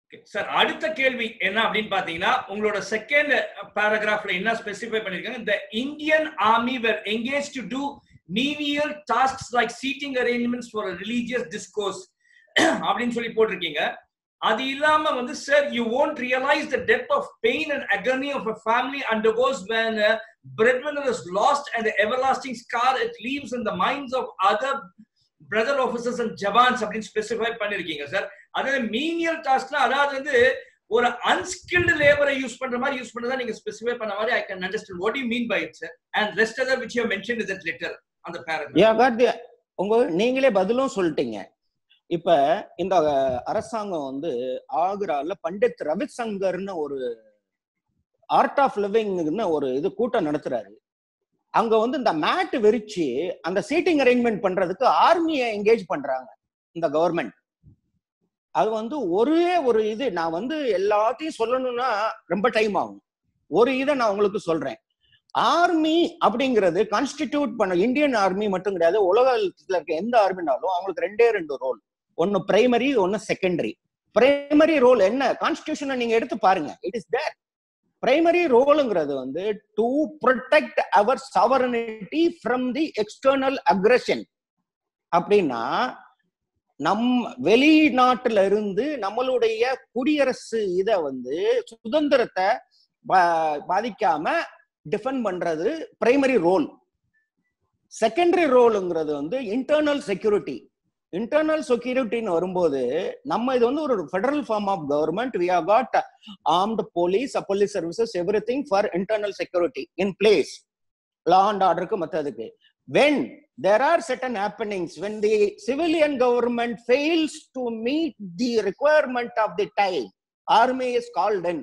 Sir அடுத்த கேள்வி என்ன அப்படின்னு பாத்தீங்கன்னா உங்களோட செகண்ட் பேராகிராஃப்ல என்ன ஸ்பெசிஃபை பண்ணிருக்காங்க இந்த Indian army were engage to do menial tasks like seating arrangements for a religious discourse அப்படின்னு சொல்லி போட்டிருக்கீங்க அது இல்லாம வந்து sir you won't realize the depth of pain and agony of a family undergoes when a breadwinner is lost and the everlasting scar it leaves in the minds of other brother officers and jawans அப்படின்னு specify பண்ணிருக்கீங்க sir அதாவது menial டாஸ்க்ல அதாவது வந்து ஒரு unskilled லேபரை use பண்ற மாதிரி use பண்றதா நீங்க ஸ்பெசிஃபை பண்ண மாதிரி I can understand what you mean by it sir and rest other which you mention in that letter அந்த பேராகிராஃப் யா காட் தி உங்க நீங்களே பதிலும் சொல்லிட்டீங்க இப்ப இந்த அரசாங்கம் வந்து ஆக்ரால பண்டித் ரவிசங்கர்னு ஒரு ஆர்ட் ஆஃப் லிவிங்னு ஒரு இது கூட்டம் நடத்துறாரு அங்க வந்து இந்த மேட் விரிச்சு அந்த சீட்டிங் அரேஞ்ச்மெண்ட் பண்றதுக்கு ஆர்மியை என்கேஜ் பண்றாங்க இந்த கவர்மெண்ட் அது வந்து ஒரே ஒரு இது நான் வந்து எல்லாத்தையும் சொல்லணும்னா ரொம்ப டைம் ஆகும் ஒரு இதை நான் உங்களுக்கு சொல்றேன் ஆர்மி அப்படிங்கிறது கான்ஸ்டிடியூட் பண்ண இந்தியன் ஆர்மி மட்டும் கிடையாது உலகத்துல இருக்க எந்த ஆர்மினாலும் அவங்களுக்கு ரெண்டே ரெண்டு ரோல் ஒன்னு பிரைமரி ஒன்னு செகண்டரி பிரைமரி ரோல் என்ன கான்ஸ்டியூஷனை நீங்க எடுத்து பாருங்க இட் இஸ் தேர் பிரைமரி ரோலுங்கிறது வந்து to protect our sovereignty from the external aggression அப்படின்னா நம் வெளிநாட்டுல இருந்து நம்மளுடைய குடியரசு இத வந்து சுதந்திரத்தை பாதிக்காம டிஃபெண்ட் பண்றது பிரைமரி ரோல் செகண்டரி ரோலுங்கிறது வந்து இன்டர்னல் செக்யூரிட்டி இன்டர்னல் செக்யூரிட்டின்னு வரும்போது நம்ம இது வந்து ஒரு federal form of government we have got armed police police services everything for internal security in place law and ஆர்டருக்கு மற்றதுக்கு when there are certain happenings when the civilian government fails to meet the requirement of the time army is called in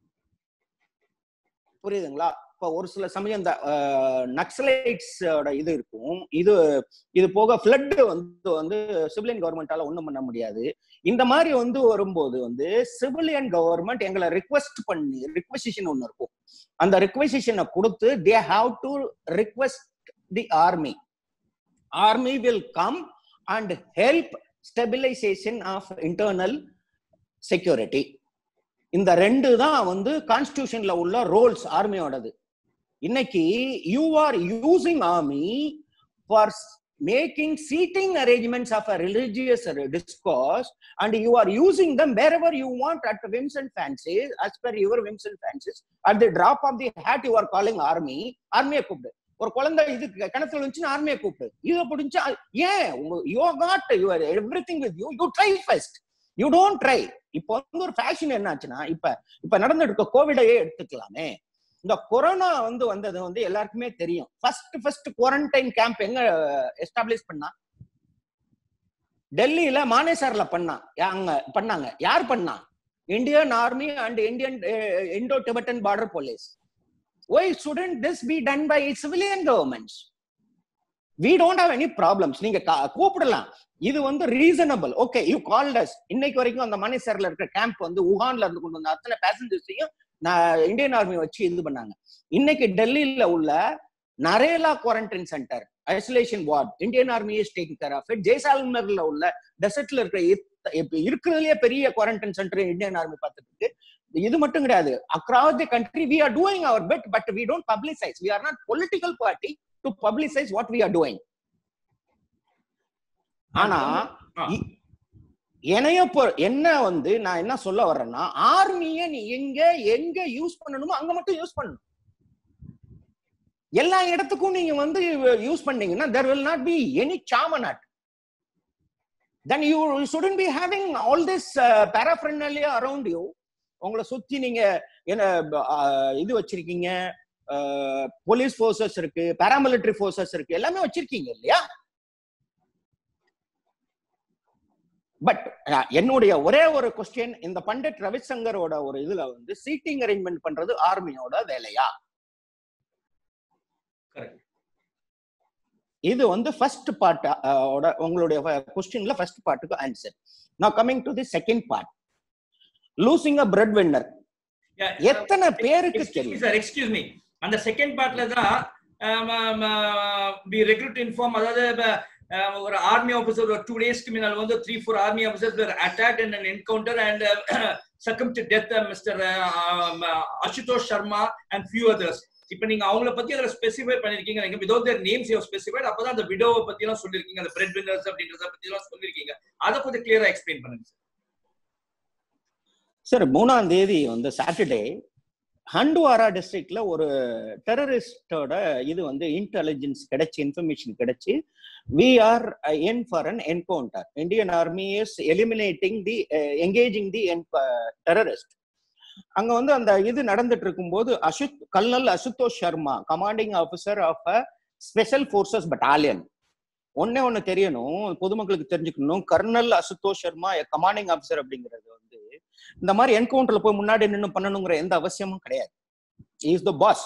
புரியுதுங்களா இப்ப ஒரு சில சமயம் இந்த நக்சலைட்ஸோட இது இருக்கும் இது இது போக ஃபிளட் வந்து வந்து சிவிலியன் கவர்மெண்டால ஒண்ணும் பண்ண முடியாது இந்த மாதிரி வந்து வரும்போது வந்து சிவிலியன் கவர்மெண்ட் எங்களை ரிக்வெஸ்ட் பண்ணி ரிக்வெஸ்டிஷன் ஒண்ணு இருக்கும் அந்த ரிக்வெஸ்டிஷனை கொடுத்து they have to request the army army will come and help stabilization of internal security இந்த ரெண்டு தான் வந்து கான்ஸ்டியூஷன்ல உள்ள ரோல்ஸ் ஆர்மியோடது இன்னைக்கு you are using army for making seating arrangements of a religious discourse and you are using them wherever you want at whims and fancies as per your whims and fancies at the drop of the hat you are calling army ஆர்மியை கூப்பிடு ஒரு குழந்தை இது கிணத்துல இருந்துச்சுன்னா ஆர்மியை கூப்பிடு இதை பிடிச்சா ஏன் உங்க you got your everything with you you try first you don't try இப்போ வந்து ஒரு ஃபேஷன் என்னாச்சுன்னா இப்ப இப்ப நடந்துட்டு இருக்க கோவிடையே எடுத்துக்கலாமே இந்த கொரோனா வந்து வந்தது வந்து எல்லாருக்குமே தெரியும் ஃபர்ஸ்ட் ஃபர்ஸ்ட் குவாரண்டைன் கேம்ப் எங்க எஸ்டாப்ளிஷ் பண்ணா டெல்லியில மானேசர்ல பண்ணா அங்க பண்ணாங்க யார் பண்ணா Indian army and Indian Indo Tibetan border police why shouldn't this be done by civilian governments we don't have any problems நீங்க கூப்பிடலாம் இது வந்து reasonable okay you called us இன்னைக்கு வரைக்கும் அந்த மணிசர்ல இருக்கிற கேம்ப் வந்து உஹான்ல இருந்து கொண்டு வந்த அத்தனை பேசஞ்சர்ஸையும் இந்தியன் ஆர்மி வச்சு இது பண்ணாங்க இன்னைக்கு டெல்லியில உள்ள Narela quarantine centre isolation ward Indian army is taking care of it ஜெய்சால்மர்ல உள்ள டெசர்ட்ல இருக்கிற இருக்கிறதுலயே பெரிய குவாரண்டைன் சென்டர் இந்தியன் ஆர்மி பார்த்துட்டு இருக்கு இது மட்டும் கிடையாது across the country we are doing our best but we don't publicise we are not political party to publicise what we are doing ஆனா என்னைய என்ன வந்து நான் என்ன சொல்ல வர்றேன்னா ஆர்மிய நீ எங்க எங்க யூஸ் பண்ணணுமோ அங்க மட்டும் யூஸ் பண்ணணும் எல்லா இடத்துக்கும் நீங்க வந்து யூஸ் பண்ணீங்கன்னா there will not be any சாமநாட் then you shouldn't be having all this பேராஃப்ரெண்டலியா அரௌண்ட் யூ உங்களை சுத்தி நீங்க என்ன இது வச்சிருக்கீங்க போலீஸ் போர்சஸ் இருக்கு பாராமிலிட்டரி போர்சஸ் இருக்கு எல்லாமே வச்சிருக்கீங்க இல்லையா பட் என்னுடைய ஒரே ஒரு கொஸ்டின் இந்த பண்டிட் ரவிசங்கரோட ஒரு இதுல வந்து சீட்டிங் அரேஞ்ச்மெண்ட் பண்றது ஆர்மியோட வேலையா இது வந்து ஃபர்ஸ்ட் பார்ட் உங்களுடைய கொஸ்டின்ல ஃபர்ஸ்ட் பார்ட்டுக்கு ஆன்சர் நான் coming to the second part losing a bread winner எத்தனை பேருக்கு தெரியும் சார் எக்ஸ்கியூஸ் மீ அந்த செகண்ட் பார்ட்ல தான் வி ரெக்ரூட் இன்ஃபார்ம் அதாவது ஒரு ஆர்மி ஆஃபீஸர் ஒரு டூ டேஸ்க்கு முன்னால் வந்து three four army officers were attack and an encounter and succumb to death mister Ashutosh Sharma and few others இப்போ நீங்க அவங்கள பத்தி அதுல ஸ்பெசிஃபை பண்ணிருக்கீங்க நீங்க without their names you specified அப்பதான் அந்த விடோவை பத்தி எல்லாம் சொல்லிருக்கீங்க அந்த பிரெட் வின்னர்ஸ் அப்படின்றத பத்தி எல்லாம் சொல்லிருக்கீங்க அதை கொஞ்சம் கிளியரா எக்ஸ்பிளைன் பண்ணுங்க சார் மூணாம் தேதி வந்து சாட்டர்டே ஹண்டுவாரா டிஸ்ட்ரிக்ட்ல ஒரு டெரரிஸ்டோட இது வந்து இன்டெலிஜென்ஸ் கிடைச்சி இன்ஃபர்மேஷன் கிடைச்சி we are in for an encounter Indian army is eliminating the engaging the terrorist அங்க வந்து அந்த இது நடந்துட்டு இருக்கும்போது அசுத் colonel Ashutosh Sharma commanding officer of a special forces battalion ஒன்னே ஒண்ணு தெரியணும் பொதுமக்களுக்கு தெரிஞ்சுக்கணும் colonel Ashutosh Sharma commanding officer அப்படிங்கிறது வந்து இந்த மாதிரி என்கவுண்டர்ல போய் முன்னாடி நின்று பண்ணணுங்கிற எந்த அவசியமும் கிடையாது இஸ் த பாஸ்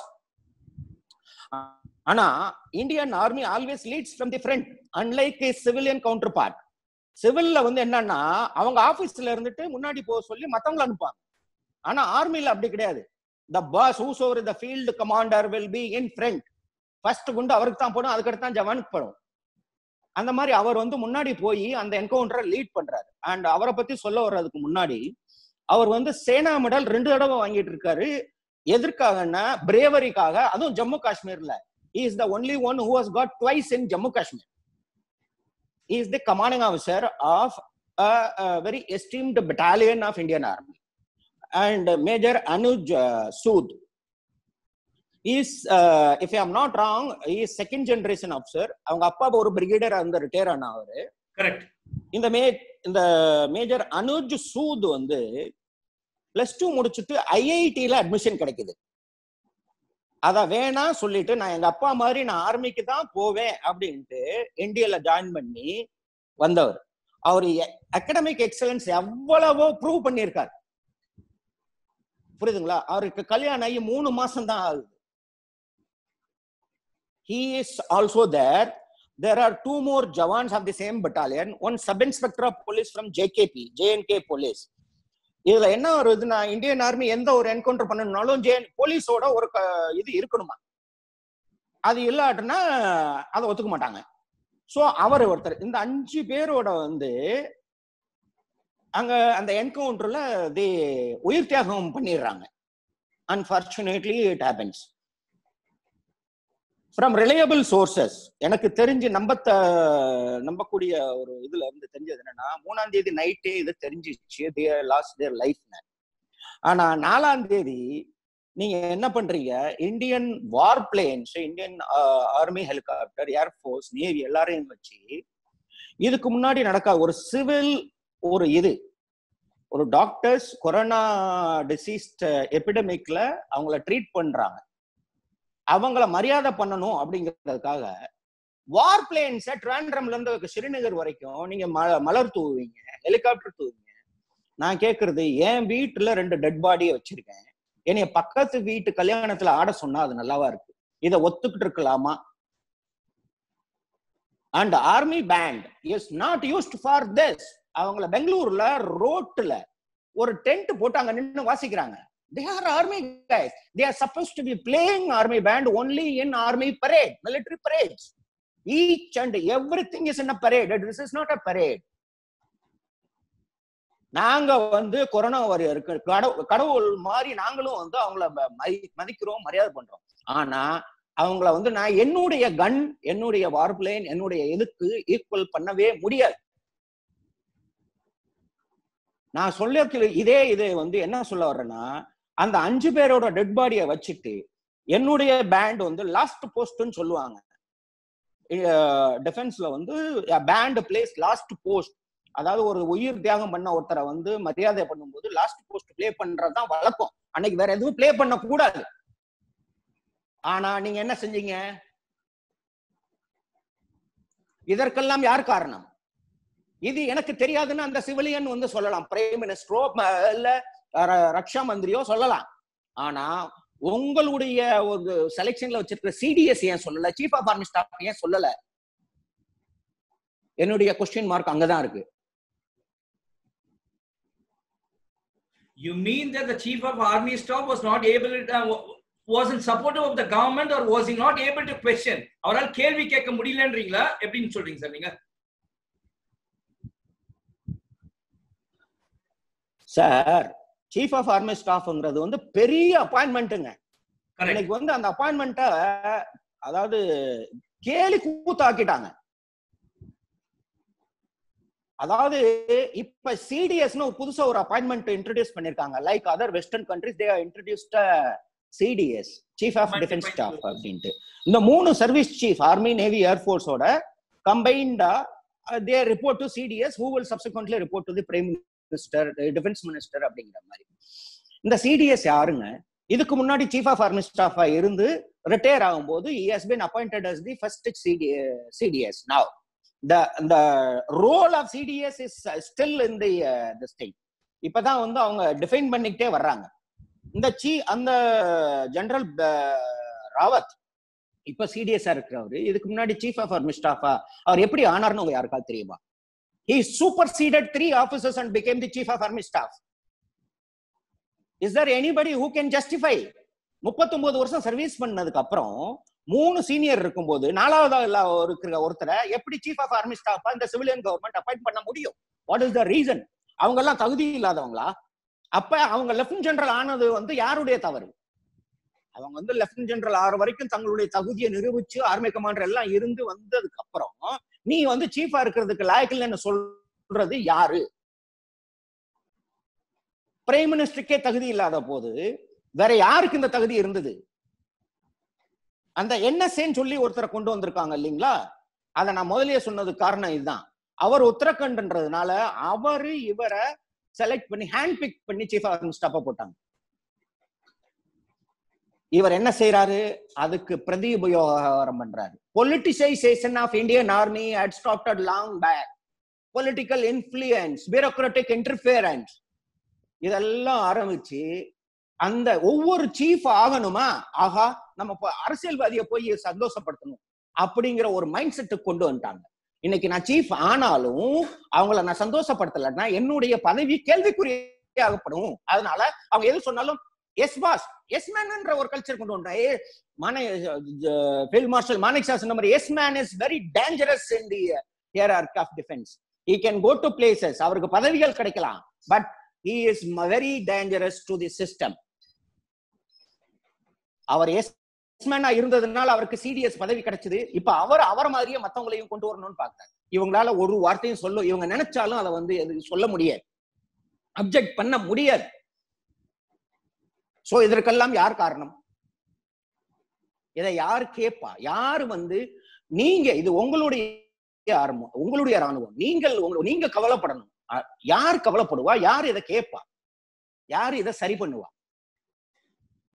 ஆனா Indian army always leads from the front unlike a civilian counterpart சிவில்ல வந்து என்னன்னா அவங்க ஆபீஸ்ல இருந்துட்டு முன்னாடி போக சொல்லி மத்தவங்களை அனுப்பாங்க ஆனா ஆர்மில அப்படி கிடையாது the boss who's over the field commander will be in front first குண்டு அவருக்கு தான் போடும் அதுக்கடுத்து தான் ஜவானுக்கு போடும் அந்த மாதிரி அவர் வந்து முன்னாடி போய் அந்த என்கவுண்டரை லீட் பண்றாரு அண்ட் அவரை பத்தி சொல்ல வர்றதுக்கு முன்னாடி அவர் வந்து சேனா மெடல் ரெண்டு தடவை வாங்கிட்டு இருக்காரு எதற்காகன்னா பிரேவரிக்காக அதுவும் ஜம்மு காஷ்மீர்ல is the only one who has got twice in Jammu Kashmir is the commanding officer of very esteemed battalion of Indian army and Major Anuj uh, Sood is, uh, if I am not wrong, he is second generation officer. அவங்க அப்பா ஒரு brigadier அந்த retire ஆன அவரு correct இந்த மே இந்த major Anuj சூத் வந்து plus two முடிச்சுட்டு ஐஐடியில அட்மிஷன் கிடைக்குது அத வேணா சொல்லிட்டு நான் எங்க அப்பா மாதிரி நான் ஆர்மிக்கு தான் போவேன் அப்படின்ட்டு என்டிஏல ஜாயின் பண்ணி வந்தவர் அவர் அகடமிக் எக்ஸலன்ஸ் எவ்வளவோ ப்ரூவ் பண்ணியிருக்காரு புரியுதுங்களா அவருக்கு கல்யாணம் ஆகி மூணு மாசம் தான் ஆகுது he is also there there are two more jawans of the same battalion one sub inspector of police from jkp jnk police இதுல என்ன ஒரு இதுனா இந்தியன் ஆர்மி எந்த ஒரு என்கவுண்டர் பண்ணணும்னாலும் ஜே போலீஸோட ஒரு இது இருக்கணுமா அது இல்லாட்டுனா அதை ஒத்துக்க மாட்டாங்க சோ அவர் ஒருத்தர் இந்த அஞ்சு பேரோட வந்து அங்க அந்த என்கவுண்டர்ல தி உயிர் தியாகம் பண்ணிடுறாங்க unfortunately it happens from reliable sources எனக்கு தெரிஞ்சு நம்பத்த நம்பக்கூடிய ஒரு இதுல இருந்து தெரிஞ்சது என்னன்னா மூணாம் தேதி நைட்டே இது தெரிஞ்சிச்சு தேர் லாஸ்ட் தேர் லைஃப்னு ஆனா நாலாம் தேதி நீங்க என்ன பண்றீங்க Indian war planes Indian army helicopter air force navy எல்லாரையும் வச்சு இதுக்கு முன்னாடி நடக்காத ஒரு சிவில் ஒரு இது ஒரு டாக்டர்ஸ் கொரோனா டிசீஸ் எபிடமிக்ல அவங்கள ட்ரீட் பண்றாங்க அவங்கள மரியாதை பண்ணணும் அப்படிங்கிறதுக்காக வார் பிளேன்ஸ ட்ராண்ட்ரம்ல இருந்து ஸ்ரீநகர் வரைக்கும் நீங்க மலர் தூவுவீங்க ஹெலிகாப்டர் தூவுவீங்க நான் கேக்குறது என் வீட்டுல ரெண்டு டெட் பாடியை வச்சிருக்கேன் என்னைய பக்கத்து வீட்டு கல்யாணத்துல ஆட சொன்னா அது நல்லாவா இருக்கு இதை ஒத்துக்கிட்டு இருக்கலாமா and army band is not used for this அவங்கள பெங்களூர்ல ரோட்ல ஒரு டென்ட் போட்டு அங்க நின்று வாசிக்கிறாங்க they are army guys they are supposed to be playing army band only in army parade military parades each and everything is in a parade this is not a parade நாங்க வந்து corona வாரியருக்கு கடவுள் மாதிரி நாங்களும் வந்து அவங்கள மதிக்கிறோம் மரியாதை பண்றோம் ஆனா அவங்கள வந்து நான் என்னுடைய கன் என்னுடைய வார்பிளைன் என்னுடைய இதுக்கு ஈக்குவல் பண்ணவே முடியாது நான் சொல்ல இதே இது வந்து என்ன சொல்ல வர்றேன்னா அந்த அஞ்சு பேரோட டெட் பாடியை வச்சுட்டு என்னுடைய பேண்ட் வந்து லாஸ்ட் போஸ்ட்னு சொல்லுவாங்க டிஃபென்ஸ்ல வந்து பேண்ட் பிளேஸ் லாஸ்ட் போஸ்ட் அதாவது ஒரு உயிர் தியாகம் பண்ண ஒருத்தரை வந்து மரியாதை பண்ணும்போது லாஸ்ட் போஸ்ட் பிளே பண்றதுதான் வழக்கம் அன்னைக்கு வேற எதுவும் பிளே பண்ண கூடாது ஆனா நீங்க என்ன செஞ்சீங்க இதற்கெல்லாம் யார் காரணம் இது எனக்கு தெரியாதுன்னு அந்த சிவிலியன் வந்து சொல்லலாம் பிரைம் மினிஸ்டரோ இல்ல ரக்ஷா மந்திரியோ சொல்லலாம் ஆனா உங்களுடைய ஒரு செலெக்ஷன்ல வச்சிருக்கிற சிடிஎஸ் ஏன் சொல்லல சீஃப் ஆஃப் ஆர்மி ஸ்டாஃப் ஏன் சொல்லல என்னுடைய கொஸ்டின் மார்க் அங்கதான் இருக்கு You mean that the chief of army staff was not able to, uh, wasn't supportive of the government or was he not able to question அவரால் கேள்வி கேட்க முடியலன்றீங்களா எப்படின்னு சொல்றீங்க சார் நீங்க சார் சீஃப் ஆஃப் ஆர்மி ஸ்டாஃப்ங்கிறது வந்து பெரிய அப்பாயின்மெண்ட்டுங்க கரெக்ட் இன்னைக்கு வந்து அந்த அப்பாயின்மெண்ட்டை அதாவது கேலி கூத்தாக்கிட்டாங்க அதாவது இப்ப சிடிஎஸ்னு புதுசா ஒரு அப்பாயின்மெண்ட் இன்ட்ரடியூஸ் பண்ணிருக்காங்க like other western countries they introduced CDS chief of defence staff அப்படின்ட்டு இந்த மூணு சர்வீஸ் சீஃப் ஆர்மி நேவி ஏர்ஃபோர்ஸோட கம்பைன்டா they report to CDS who will subsequently report to the prime minister defence minister அப்படிங்கிற மாதிரி இந்த CTS யாருங்க இதுக்கு முன்னாடி சீஃப் ஆஃப் ஆர்மி ஸ்டாஃபா இருந்து ரிட்டையர் ஆகும்போது he has been appointed as the first CD, CDS now the the role of CDS is still in the uh, this thing இப்பதான் வந்து அவங்க டிஃபைன் பண்ணிக்கிட்டே வர்றாங்க இந்த சி அந்த ஜெனரல் ராவத் இப்ப சிடிஎஸ்ஆ இருக்கிறவரு இதுக்கு முன்னாடி சீஃப் ஆஃப் ஆர்மி ஸ்டாஃபா அவர் எப்படி ஆனார்னு உங்க யாருக்காவது தெரியுமா he superseded three officers and became the chief of army staff is there anybody who can justify முப்பத்தொன்பது வருஷம் சர்வீஸ் பண்ணதுக்கு அப்புறம் மூணு சீனியர் இருக்கும்போது நாலாவது இருக்கிற ஒருத்தரை எப்படி சீஃப் ஆஃப் ஆர்மி ஸ்டாஃபா இந்த சிவிலியன் கவர்மெண்ட் அப்பாயிண்ட் பண்ண முடியும் வாட் இஸ் த ரீசன் அவங்க எல்லாம் தகுதி இல்லாதவங்களா அப்ப அவங்க லெப்டினன்ட் ஜெனரல் ஆனது வந்து யாருடைய தவறு அவங்க வந்து லெப்டினன்ட் ஜெனரல் ஆறு வரைக்கும் தங்களுடைய தகுதியை நிரூபிச்சு ஆர்மி கமாண்டர் எல்லாம் இருந்து வந்ததுக்கு அப்புறம் நீ வந்து சீஃபா இருக்கிறதுக்கு லாயக்கில்லைன்னு சொல்றது யாரு பிரைம் மினிஸ்டருக்கே தகுதி இல்லாத போது வேற யாருக்கு இந்த தகுதி இருந்தது அந்த என்எஸ்ஏன்னு சொல்லி ஒருத்தரை கொண்டு வந்திருக்காங்க இல்லைங்களா அதை நான் முதல்லயே சொன்னது காரணம் இதுதான் அவர் உத்தரகண்ட்ன்றதுனால அவரு இவரை செலக்ட் பண்ணி ஹேண்ட் பிக் பண்ணி சீஃப் ஆஃப் ஸ்டாப்பா போட்டாங்க இவர் என்ன செய்யறாரு அதுக்கு பிரதி உபயோகம் பண்றாரு politicisation of Indian army had started long back political influence bureaucratic interference இதெல்லாம் ஆரம்பிச்சு அந்த ஒவ்வொரு சீஃப் ஆகணுமா ஆஹா நம்ம இப்ப அரசியல்வாதியை போய் சந்தோஷப்படுத்தணும் அப்படிங்கிற ஒரு மைண்ட் செட்டுக்கு கொண்டு வந்துட்டாங்க இன்னைக்கு நான் சீஃப் ஆனாலும் அவங்கள நான் சந்தோஷப்படுத்தலைன்னா என்னுடைய பதவி கேள்விக்குறியாகப்படும் அதனால அவங்க எது சொன்னாலும் எஸ் பாஸ் எஸ் மேன்ன்ற ஒரு கல்ச்சர் கொண்டு வந்தா ஏ மானே ஃபீல்ட் மார்ஷல் மானிக் சார் சொன்ன மாதிரி yes man is very dangerous in the hierarchy of defence he can go to places அவருக்கு பதவிகள் கிடைக்கலாம் but he is very dangerous to the system அவர் எஸ் மேனா இருந்ததுனால அவருக்கு சிடிஎஸ் பதவி கிடைச்சது இப்ப அவர் அவர் மாதிரியே மத்தவங்களையும் கொண்டு வரணும்னு பாக்குறாரு இவங்களால ஒரு வார்த்தையும் சொல்ல இவங்க நினைச்சாலும் அதை வந்து சொல்ல முடியாது அப்செக்ட் பண்ண முடியாது சோ இதற்கெல்லாம் யார் காரணம் இதை யார் கேட்பா யாரு வந்து நீங்க இது உங்களுடைய ஆரம்பம் உங்களுடைய ராணுவம் நீங்கள் நீங்க கவலைப்படணும் யார் கவலைப்படுவா யார் இதை கேட்பா யார் இதை சரி பண்ணுவா